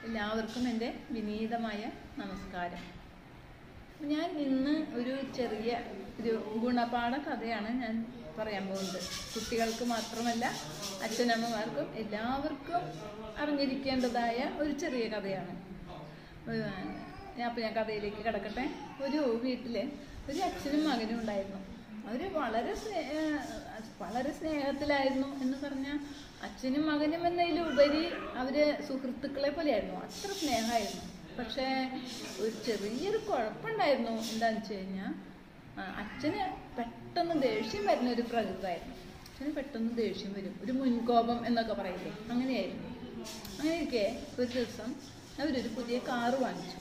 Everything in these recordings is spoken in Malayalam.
എല്ലാവർക്കും എൻ്റെ വിനീതമായ നമസ്കാരം ഞാൻ ഇന്ന് ഒരു ചെറിയ ഒരു ഗുണപാഠ കഥയാണ് ഞാൻ പറയാൻ പോകുന്നത് കുട്ടികൾക്ക് മാത്രമല്ല അച്ഛനമ്മമാർക്കും എല്ലാവർക്കും അറിഞ്ഞിരിക്കേണ്ടതായ ഒരു ചെറിയ കഥയാണ് അപ്പോൾ ഞാൻ കഥയിലേക്ക് കിടക്കട്ടെ ഒരു വീട്ടിൽ ഒരു അച്ഛനും മകനും ഉണ്ടായിരുന്നു അവർ വളരെ സ്നേ വളരെ സ്നേഹത്തിലായിരുന്നു എന്ന് പറഞ്ഞാൽ അച്ഛനും മകനും എന്നതിലുപരി അവര് സുഹൃത്തുക്കളെ പോലെയായിരുന്നു അത്ര സ്നേഹമായിരുന്നു പക്ഷേ ഒരു ചെറിയൊരു കുഴപ്പമുണ്ടായിരുന്നു എന്താണെന്ന് വെച്ച് കഴിഞ്ഞാൽ അച്ഛന് പെട്ടെന്ന് ദേഷ്യം വരുന്ന ഒരു പ്രകൃതമായിരുന്നു അച്ഛന് പെട്ടെന്ന് ദേഷ്യം വരും ഒരു മുൻകോപം എന്നൊക്കെ പറയില്ലേ അങ്ങനെയായിരുന്നു അങ്ങനെയൊക്കെ ഒരു ദിവസം അവരൊരു പുതിയ കാറ് വാങ്ങിച്ചു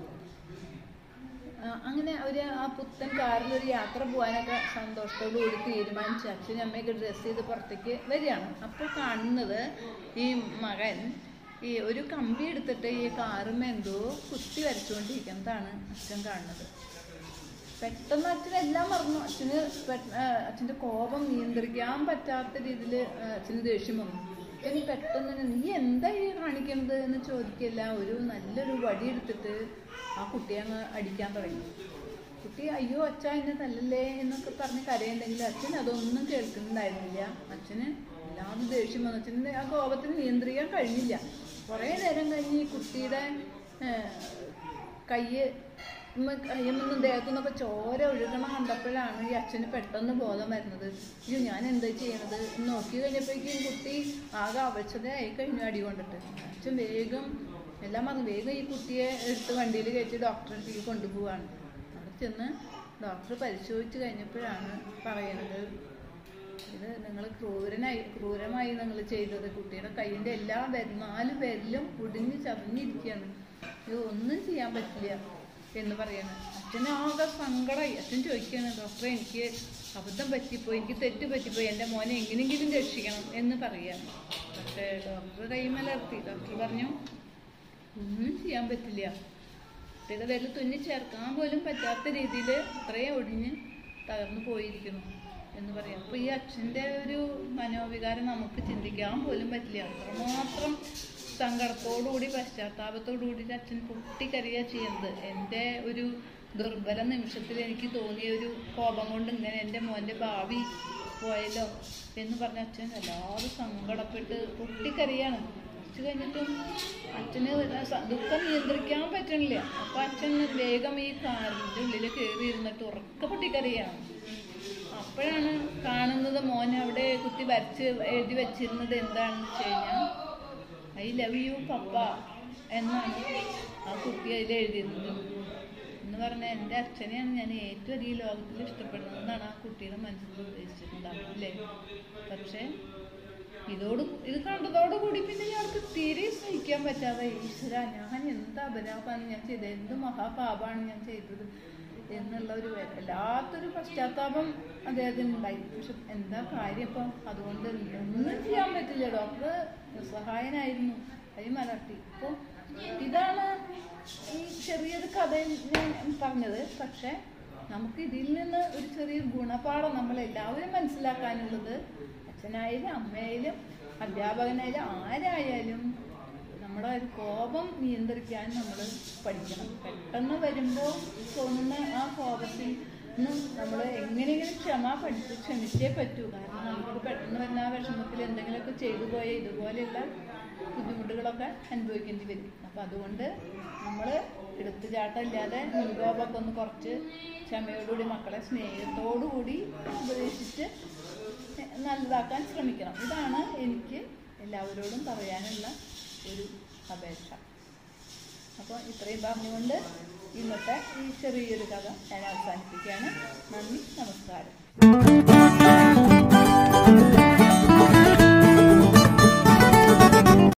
ആ, അങ്ങനെ അവർ ആ പുത്തൻ കാറിൽ ഒരു യാത്ര പോകാനൊക്കെ സന്തോഷത്തോടു കൂടി തീരുമാനിച്ച് അച്ഛനും അമ്മയൊക്കെ ഡ്രസ്സ് ചെയ്ത് പുറത്തേക്ക് വരികയാണ് അപ്പോൾ കാണുന്നത് ഈ മകൻ ഈ ഒരു കമ്പി എടുത്തിട്ട് ഈ കാറും എന്തോ കുത്തി വരച്ചുകൊണ്ടിരിക്കുന്നതാണ് അച്ഛൻ കാണുന്നത് പെട്ടെന്ന് അച്ഛൻ എല്ലാം മറന്നു അച്ഛന് പെ- ആ, അച്ഛൻ്റെ കോപം നിയന്ത്രിക്കാൻ പറ്റാത്ത രീതിയിൽ അച്ഛന് ദേഷ്യം വന്നു ഇനി പെട്ടെന്ന് തന്നെ, നീ എന്താ ഈ കാണിക്കുന്നത് എന്ന് ചോദിക്കില്ല ഒരു നല്ലൊരു വടി എടുത്തിട്ട് ആ കുട്ടിയെ അങ്ങ് അടിക്കാൻ തുടങ്ങി കുട്ടി അയ്യോ അച്ഛ എന്നെ തല്ലല്ലേ എന്നൊക്കെ പറഞ്ഞ് കരയുണ്ടെങ്കിൽ അച്ഛൻ അതൊന്നും കേൾക്കുന്നുണ്ടായിരുന്നില്ല അച്ഛന് എല്ലാവരും ദേഷ്യം വന്നു അച്ഛന് ആ കോപത്തിന് നിയന്ത്രിക്കാൻ കഴിഞ്ഞില്ല കുറേ നേരം കഴിഞ്ഞ് ഈ കുട്ടിയുടെ ഏഹ്, കയ്യ് കയ്യുമ്പൊന്നും ദേഹത്തുനിന്നൊക്കെ ചോര ഒഴുകണ കണ്ടപ്പോഴാണ് ഈ അച്ഛന് പെട്ടെന്ന് ബോധം വരുന്നത് അയ്യോ ഞാൻ എന്താ ചെയ്യണത് എന്ന് നോക്കി കഴിഞ്ഞപ്പോഴേക്കും കുട്ടി ആകെ അവശതയായി കഴിഞ്ഞു അടി കൊണ്ടിട്ട് അച്ഛൻ വേഗം എല്ലാം പറഞ്ഞു വേഗം ഈ കുട്ടിയെ എടുത്ത് വണ്ടിയിൽ കയറ്റി ഡോക്ടറെ അടുത്തേക്ക് കൊണ്ടുപോവാണ് അവിടെ ചെന്ന് ഡോക്ടർ പരിശോധിച്ച് കഴിഞ്ഞപ്പോഴാണ് പറയണത് ഇത് നിങ്ങൾ ക്രൂരനായി ക്രൂരമായി നിങ്ങൾ ചെയ്തത് കുട്ടിയുടെ കൈയിൻ്റെ എല്ലാ വിരൽ നാല് വിരലും ഒടിഞ്ഞ് ചതഞ്ഞിരിക്കുകയാണ് ഇത് ഒന്നും ചെയ്യാൻ പറ്റില്ല എന്ന് പറയാണ് അച്ഛന് ആകെ സങ്കടമായി അച്ഛൻ ചോദിക്കുകയാണ് ഡോക്ടറെ എനിക്ക് അബദ്ധം പറ്റിപ്പോയി എനിക്ക് തെറ്റ് പറ്റിപ്പോയി എൻ്റെ മോനെ എങ്ങനെയെങ്കിലും രക്ഷിക്കണം എന്ന് പറയാണ് പക്ഷേ ഡോക്ടർ കൈമലർത്തി ഡോക്ടർ പറഞ്ഞു ഒന്നും ചെയ്യാൻ പറ്റില്ല കുട്ടിയുടെ വിരൽ തുന്നി ചേർക്കാൻ പോലും പറ്റാത്ത രീതിയിൽ അത്രയും ഒടിഞ്ഞ് തകർന്നു പോയിരിക്കുന്നു എന്ന് പറയാം അപ്പോൾ ഈ അച്ഛൻ്റെ ഒരു മനോവികാരം നമുക്ക് ചിന്തിക്കാൻ പോലും പറ്റില്ല അത്രമാത്രം സങ്കടത്തോടുകൂടി പശ്ചാത്താപത്തോടുകൂടി അച്ഛൻ പൊട്ടിക്കരയുക ചെയ്യുന്നത് എൻ്റെ ഒരു ദുർബല നിമിഷത്തിൽ എനിക്ക് തോന്നിയ ഒരു കോപം കൊണ്ട് ഇങ്ങനെ എൻ്റെ മോൻ്റെ ഭാവി പോയല്ലോ എന്ന് പറഞ്ഞ അച്ഛൻ വല്ലാതെ സങ്കടപ്പെട്ട് പൊട്ടിക്കരയാണ് കുറച്ച് കഴിഞ്ഞിട്ടും അച്ഛന് സ- ദുഃഖം നിയന്ത്രിക്കാൻ പറ്റണില്ല അപ്പൊ അച്ഛൻ വേഗം ഈ കാറിന്റെ ഉള്ളിൽ കയറി ഇരുന്നിട്ട് ഉറക്ക പൊട്ടിക്കറിയാണ് അപ്പോഴാണ് കാണുന്നത് മോൻ അവിടെ കുത്തി വരച്ച് എഴുതി വെച്ചിരുന്നത് എന്താണെന്ന് വെച്ച് കഴിഞ്ഞാൽ ഐ ലവ് യു പപ്പ എന്നാണ് ആ കുട്ടി അതിൽ എഴുതിയിരുന്നത് എന്ന് പറഞ്ഞാൽ എൻ്റെ അച്ഛനെയാണ് ഞാൻ ഏറ്റവും അധികം ഈ ലോകത്തിൽ ഇഷ്ടപ്പെടുന്നതെന്നാണ് ആ കുട്ടിയുടെ മനസ്സിൽ ഉദ്ദേശിച്ചിട്ടുണ്ടാവും അല്ലേ പക്ഷേ ഇതോട് ഇത് കണ്ടതോടുകൂടി പിന്നെ ഞങ്ങൾക്ക് തീരെ സഹിക്കാൻ പറ്റാതെ ഈശ്വര ഞാൻ എന്ത് അപരാധമാണ് ഞാൻ ചെയ്തത് എന്ത് മഹാപാപമാണ് ഞാൻ ചെയ്തത് എന്നുള്ള ഒരു വല്ലാത്തൊരു പശ്ചാത്താപം അദ്ദേഹത്തിന് ഉണ്ടായി പക്ഷെ എന്താ കാര്യം ഇപ്പം അതുകൊണ്ട് ഒന്നും ചെയ്യാൻ പറ്റില്ല ഡോക്ടർ സഹായനായിരുന്നു കൈ മലർത്തി അപ്പോൾ ഇതാണ് ഈ ചെറിയൊരു കഥയിൽ ഞാൻ പറഞ്ഞത് പക്ഷെ നമുക്ക് ഇതിൽ നിന്ന് ഒരു ചെറിയ ഗുണപാഠം നമ്മൾ എല്ലാവരും മനസ്സിലാക്കാനുള്ളത് അച്ഛനായാലും അമ്മയായാലും അധ്യാപകനായാലും ആരായാലും നമ്മുടെ ഒരു കോപം നിയന്ത്രിക്കാൻ നമ്മൾ പഠിക്കണം പെട്ടെന്ന് വരുമ്പോൾ തോന്നുന്ന ആ കോപത്തിൽ നിന്ന് നമ്മൾ എങ്ങനെയെങ്കിലും ക്ഷമ പഠിച്ച് ക്ഷമിച്ചേ പറ്റൂ കാരണം നമുക്ക് പെട്ടെന്ന് വരുന്ന ആ വിഷമത്തിൽ എന്തെങ്കിലുമൊക്കെ ചെയ്തു പോയ ഇതുപോലെയുള്ള ബുദ്ധിമുട്ടുകളൊക്കെ അനുഭവിക്കേണ്ടി വരും അപ്പം അതുകൊണ്ട് നമ്മൾ എടുത്തുചാട്ടമില്ലാതെ മുൻകോപമൊക്കെ ഒന്ന് കുറച്ച് ക്ഷമയോടുകൂടി മക്കളെ സ്നേഹത്തോടുകൂടി ഉപദേശിച്ച് നല്ലതാക്കാൻ ശ്രമിക്കണം ഇതാണ് എനിക്ക് എല്ലാവരോടും പറയാനുള്ള ഒരു അപേക്ഷ അപ്പോൾ ഇത്രയും പറഞ്ഞുകൊണ്ട് ഇന്നത്തെ ഈ ചെറിയൊരു കഥ ഞാൻ അവസാനിപ്പിക്കുകയാണ് നന്ദി നമസ്കാരം